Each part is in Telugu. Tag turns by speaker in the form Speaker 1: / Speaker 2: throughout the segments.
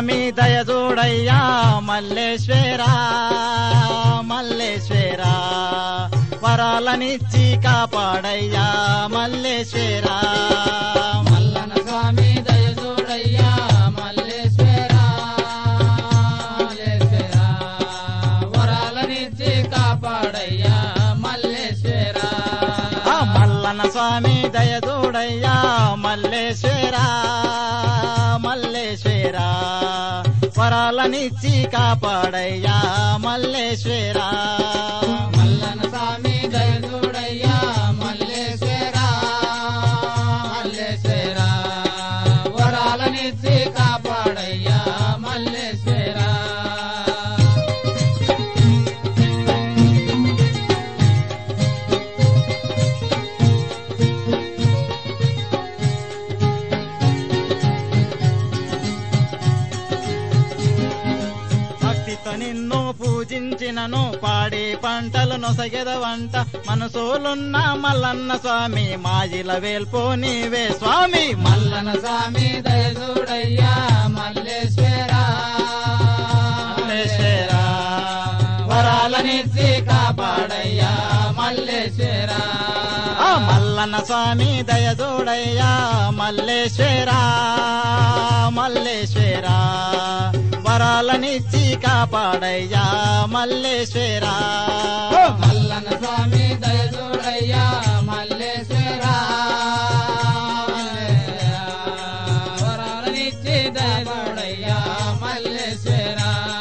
Speaker 1: స్వామి దయదూడయ్యా మల్లేశ్వరా మల్లేశ్వరా వరాలనిచ్చి కాపాడయ్యా మల్లేశ్వరా
Speaker 2: మల్లన స్వామి దయచూడయ్యా మల్లేశ్వర మల్లేశ్వర వరాలనిచ్చి కాపాడయ్యా మల్లేశ్వర
Speaker 1: ఆ మల్లన స్వామి దయదూడయ్యా మల్లేశ్వరా మల్లేశ్వరా వరాలనిచ్చి కాపాడయ్యా మల్లేశ్వరా
Speaker 2: మల్లన స్వామి దయచూడయ్యా మల్లేశ్వర మల్లేశ్వర వరాలనిచ్చి కాపాడయ్యా మల్లేశ్వర
Speaker 1: భక్తితో నిన్ను పూజించినను పాడి పంటలు నొసగెదవంట మనసోలున్న మల్లన్న స్వామి మాజిల వేల్పో నీవే స్వామి
Speaker 2: మల్లన స్వామి దయచూడయ్యా మల్లేశ్వర
Speaker 1: మల్లేశ్వర
Speaker 2: వరాలనిచ్చి కాపాడయ్యా మల్లేశ్వర
Speaker 1: ఆ మల్లన్న స్వామి దయదోడయ్యా మల్లేశ్వర మల్లేశ్వర వరాలనిచ్చి కాపాడయ్యా మల్లేశ్వర
Speaker 2: మల్లన స్వామి దయచూడయ్యా మల్లేశ్వర వరాలనిచ్చి దయచూడయ్యా మల్లేశ్వర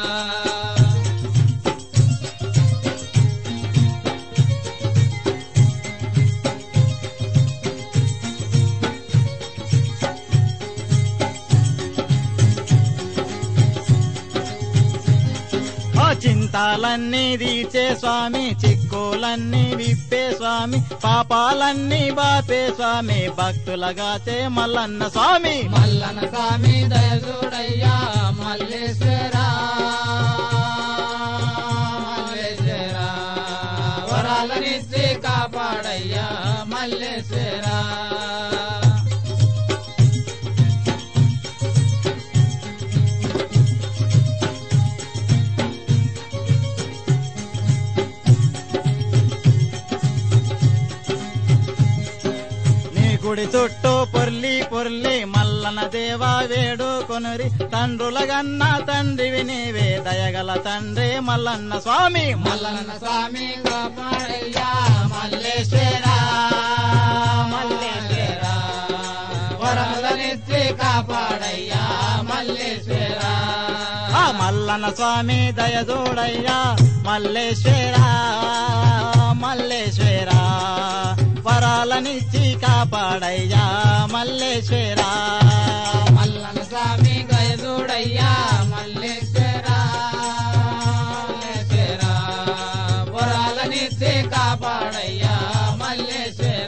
Speaker 1: ఆ చింతాలన్నీ తీర్చే స్వామి చిక్కులన్నీ విప్పే స్వామి పాపాలన్నీ బాపే స్వామి భక్తులగాచే మల్లన్న స్వామి
Speaker 2: మల్లన స్వామి దయచూడయ్యా మల్లేశ్వర మల్లేశ్వర వరాలనిచ్చి కాపాడయ్యా మల్లేశ్వర
Speaker 1: నీ గుడి చుట్టూ పొర్లి పొర్లి మల్లన దేవా వేడు కొనురి తండ్రుల గన్న తండ్రివి నీవే దయగల తండ్రి మల్లన్న స్వామి
Speaker 2: మల్లన స్వామి కాపాడయ్యా మల్లేశ్వర మల్లేశ్వర వరాలనిచ్చి కాపాడయ్యా మల్లేశ్వర
Speaker 1: ఆ మల్లన్న స్వామి దయదోడయ్యా మల్లేశ్వర మల్లేశ్వర వరాలనిచ్చి కాపాడయ్యా మల్లేశ్వర
Speaker 2: మల్లన స్వామి గయదుడయ్యా మల్లేశ్వర మల్లేశ్వర వరాలనిచ్చి కాపాడయ్యా మల్లేశ్వర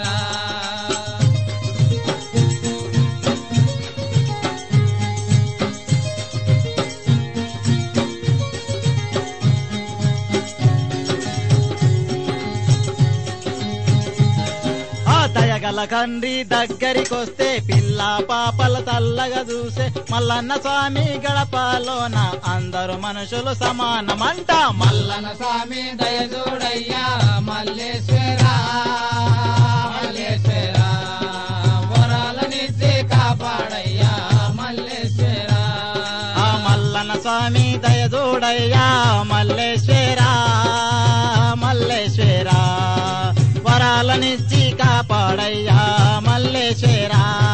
Speaker 1: ఆ దయగల కండ్రి దగ్గరికొస్తే పిల్ల పాపల తల్లగా చూసే మల్లన్న స్వామి గడపలోన అందరు మనుషులు సమానమంట మల్ల
Speaker 2: మల్లన స్వామి దయదుడయ్యా మల్లేశ్వర మల్లేశ్వర వరాలనిచ్చి కాపాడయ్యా మల్లేశ్వర
Speaker 1: ఆ మల్లన్న స్వామి దయదోడయ్యా మల్లేశ్వర మల్లేశ్వర వరాలనిచ్చి కాపాడయ్యా మల్లేశ్వర